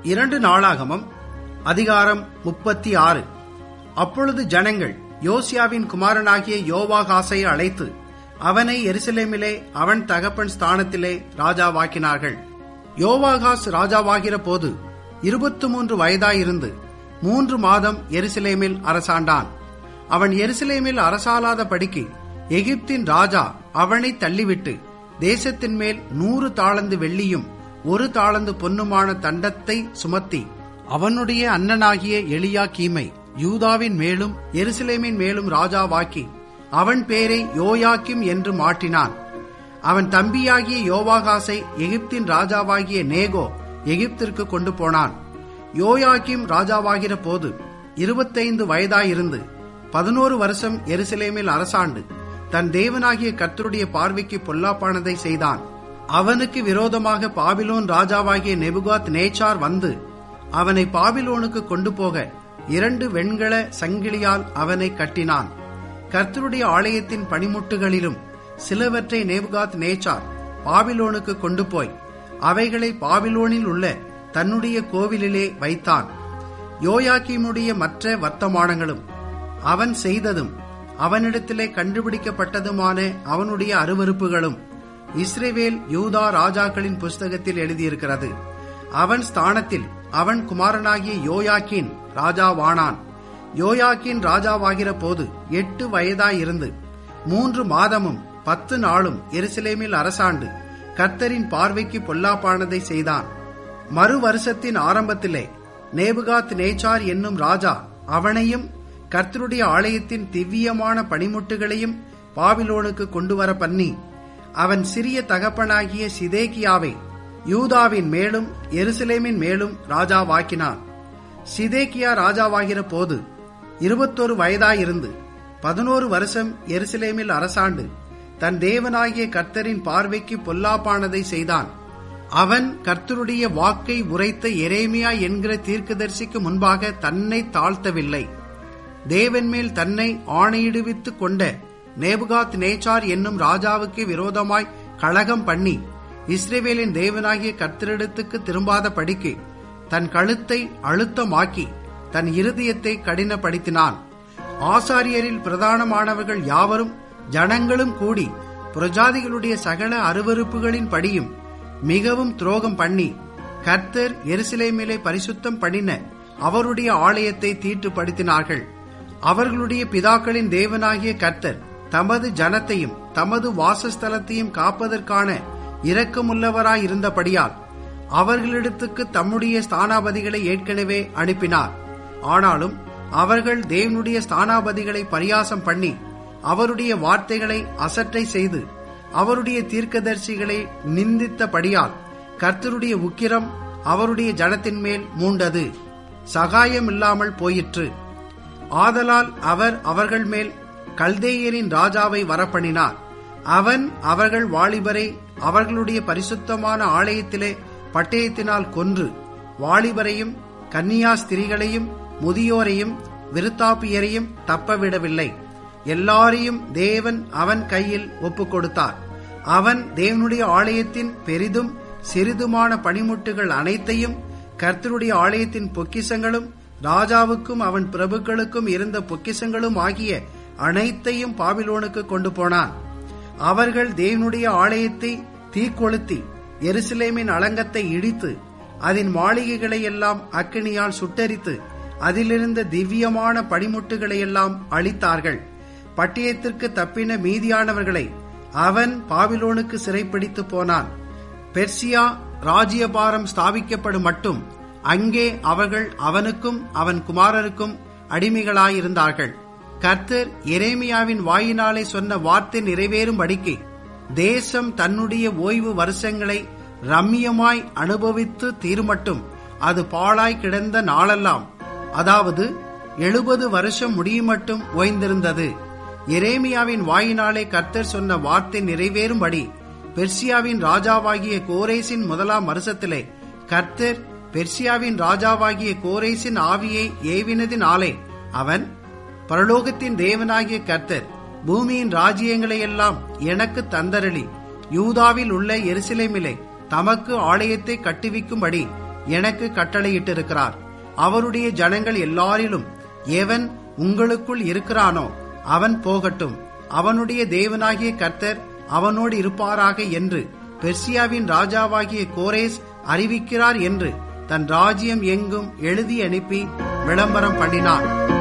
இரண்டு நாளாகமம் அதிகாரம் முப்பத்தி ஆறு அப்பொழுது ஜனங்கள் யோசியாவின் குமாரனாகிய யோவாகாசை அழைத்து அவனை எருசலேமிலே அவன் தகப்பன் ஸ்தானத்திலே ராஜாவாக்கினார்கள் யோவாகாஸ் ராஜாவாகிற போது இருபத்து மூன்று வயதாயிருந்து மூன்று மாதம் எருசலேமில் அரசாண்டான் அவன் எருசலேமில் அரசாலாத படிக்கு எகிப்தின் ராஜா அவனை தள்ளிவிட்டு தேசத்தின் மேல் நூறு தாளந்து வெள்ளியும் ஒரு தாளந்து பொன்னுமான தண்டத்தை சுமத்தி அவனுடைய அண்ணனாகிய எலியா கீமை யூதாவின் மேலும் எருசலேமின் மேலும் ராஜாவாக்கி அவன் பேரை யோயாக்கிம் என்று மாற்றினான் அவன் தம்பியாகிய யோவாகாசை எகிப்தின் ராஜாவாகிய நேகோ எகிப்திற்கு கொண்டு போனான் யோயாக்கிம் ராஜாவாகிற போது இருபத்தைந்து வயதாயிருந்து பதினோரு வருஷம் எருசலேமில் அரசாண்டு தன் தேவனாகிய கர்த்தருடைய பார்வைக்கு பொல்லாப்பானதை செய்தான் அவனுக்கு விரோதமாக பாபிலோன் ராஜாவாகிய நெபுகாத் நேச்சார் வந்து அவனை பாபிலோனுக்கு கொண்டு போக இரண்டு வெண்கல சங்கிலியால் அவனை கட்டினான் கர்த்தருடைய ஆலயத்தின் பணிமுட்டுகளிலும் சிலவற்றை நேபுகாத் நேச்சார் பாபிலோனுக்கு கொண்டு போய் அவைகளை பாபிலோனில் உள்ள தன்னுடைய கோவிலிலே வைத்தான் யோயாக்கிமுடைய மற்ற வர்த்தமானங்களும் அவன் செய்ததும் அவனிடத்திலே கண்டுபிடிக்கப்பட்டதுமான அவனுடைய அருவறுப்புகளும் இஸ்ரேவேல் யூதா ராஜாக்களின் புஸ்தகத்தில் எழுதியிருக்கிறது அவன் ஸ்தானத்தில் அவன் குமாரனாகிய யோயாக்கின் ராஜாவானான் யோயாக்கின் ராஜாவாகிற போது எட்டு வயதாயிருந்து மூன்று மாதமும் பத்து நாளும் எருசலேமில் அரசாண்டு கர்த்தரின் பார்வைக்கு பொல்லாப்பானதை செய்தான் மறு வருஷத்தின் ஆரம்பத்திலே நேபுகாத் நேச்சார் என்னும் ராஜா அவனையும் கர்த்தருடைய ஆலயத்தின் திவ்யமான பணிமுட்டுகளையும் பாபிலோனுக்கு கொண்டு வர பண்ணி அவன் சிறிய தகப்பனாகிய சிதேக்கியாவை யூதாவின் மேலும் எருசலேமின் மேலும் ராஜாவாக்கினான் சிதேக்கியா ராஜாவாகிற போது இருபத்தொரு வயதாயிருந்து பதினோரு வருஷம் எருசலேமில் அரசாண்டு தன் தேவனாகிய கர்த்தரின் பார்வைக்கு பொல்லாப்பானதை செய்தான் அவன் கர்த்தருடைய வாக்கை உரைத்த எரேமியா என்கிற தீர்க்கதரிசிக்கு முன்பாக தன்னை தாழ்த்தவில்லை தேவன் மேல் தன்னை ஆணையிடுவித்துக் கொண்ட நேபுகாத் நேச்சார் என்னும் ராஜாவுக்கு விரோதமாய் கழகம் பண்ணி இஸ்ரேவேலின் தேவனாகிய கர்த்தரிடத்துக்கு திரும்பாத படிக்கு தன் கழுத்தை அழுத்தமாக்கி தன் இருதயத்தை கடினப்படுத்தினான் ஆசாரியரில் பிரதானமானவர்கள் யாவரும் ஜனங்களும் கூடி புரஜாதிகளுடைய சகல அருவறுப்புகளின் படியும் மிகவும் துரோகம் பண்ணி கர்த்தர் எருசலேமிலே பரிசுத்தம் பண்ணின அவருடைய ஆலயத்தை தீட்டுப்படுத்தினார்கள் அவர்களுடைய பிதாக்களின் தேவனாகிய கர்த்தர் தமது ஜனத்தையும் தமது வாசஸ்தலத்தையும் காப்பதற்கான இரக்கமுள்ளவராயிருந்தபடியால் அவர்களிடத்துக்கு தம்முடைய ஸ்தானாபதிகளை ஏற்கனவே அனுப்பினார் ஆனாலும் அவர்கள் தேவனுடைய ஸ்தானாபதிகளை பரியாசம் பண்ணி அவருடைய வார்த்தைகளை அசட்டை செய்து அவருடைய தீர்க்கதரிசிகளை நிந்தித்தபடியால் கர்த்தருடைய உக்கிரம் அவருடைய ஜனத்தின் மேல் மூண்டது சகாயம் இல்லாமல் போயிற்று ஆதலால் அவர் அவர்கள் மேல் கல்தேயரின் ராஜாவை வரப்பண்ணினார் அவன் அவர்கள் வாலிபரை அவர்களுடைய பரிசுத்தமான ஆலயத்திலே பட்டயத்தினால் கொன்று வாலிபரையும் கன்னியா ஸ்திரிகளையும் முதியோரையும் விருத்தாப்பியரையும் தப்பவிடவில்லை எல்லாரையும் தேவன் அவன் கையில் ஒப்புக் கொடுத்தார் அவன் தேவனுடைய ஆலயத்தின் பெரிதும் சிறிதுமான பணிமுட்டுகள் அனைத்தையும் கர்த்தருடைய ஆலயத்தின் பொக்கிசங்களும் ராஜாவுக்கும் அவன் பிரபுக்களுக்கும் இருந்த பொக்கிசங்களும் ஆகிய அனைத்தையும் பாபிலோனுக்கு கொண்டு போனான் அவர்கள் தேவனுடைய ஆலயத்தை தீக்கொளுத்தி எருசலேமின் அலங்கத்தை இடித்து அதன் மாளிகைகளை எல்லாம் அக்கினியால் சுட்டரித்து அதிலிருந்த திவ்யமான படிமுட்டுகளை எல்லாம் அழித்தார்கள் பட்டயத்திற்கு தப்பின மீதியானவர்களை அவன் பாபிலோனுக்கு சிறைப்பிடித்து போனான் பெர்சியா ராஜ்யபாரம் ஸ்தாபிக்கப்படும் மட்டும் அங்கே அவர்கள் அவனுக்கும் அவன் குமாரருக்கும் அடிமைகளாயிருந்தார்கள் கர்த்தர் எரேமியாவின் வாயினாலே சொன்ன வார்த்தை நிறைவேறும்படிக்கு தேசம் தன்னுடைய ஓய்வு வருஷங்களை ரம்மியமாய் அனுபவித்து தீருமட்டும் அது பாழாய் கிடந்த நாளெல்லாம் அதாவது எழுபது வருஷம் முடியுமட்டும் ஓய்ந்திருந்தது எரேமியாவின் வாயினாலே கர்த்தர் சொன்ன வார்த்தை நிறைவேறும்படி பெர்சியாவின் ராஜாவாகிய கோரேசின் முதலாம் வருஷத்திலே கர்த்தர் பெர்சியாவின் ராஜாவாகிய கோரேசின் ஆவியை ஏவினதினாலே அவன் பரலோகத்தின் தேவனாகிய கர்த்தர் பூமியின் ராஜ்யங்களை எல்லாம் எனக்கு தந்தரளி யூதாவில் உள்ள எருசலேமிலே தமக்கு ஆலயத்தை கட்டுவிக்கும்படி எனக்கு கட்டளையிட்டிருக்கிறார் அவருடைய ஜனங்கள் எல்லாரிலும் எவன் உங்களுக்குள் இருக்கிறானோ அவன் போகட்டும் அவனுடைய தேவனாகிய கர்த்தர் அவனோடு இருப்பாராக என்று பெர்சியாவின் ராஜாவாகிய கோரேஸ் அறிவிக்கிறார் என்று தன் ராஜ்யம் எங்கும் எழுதி அனுப்பி விளம்பரம் பண்ணினான்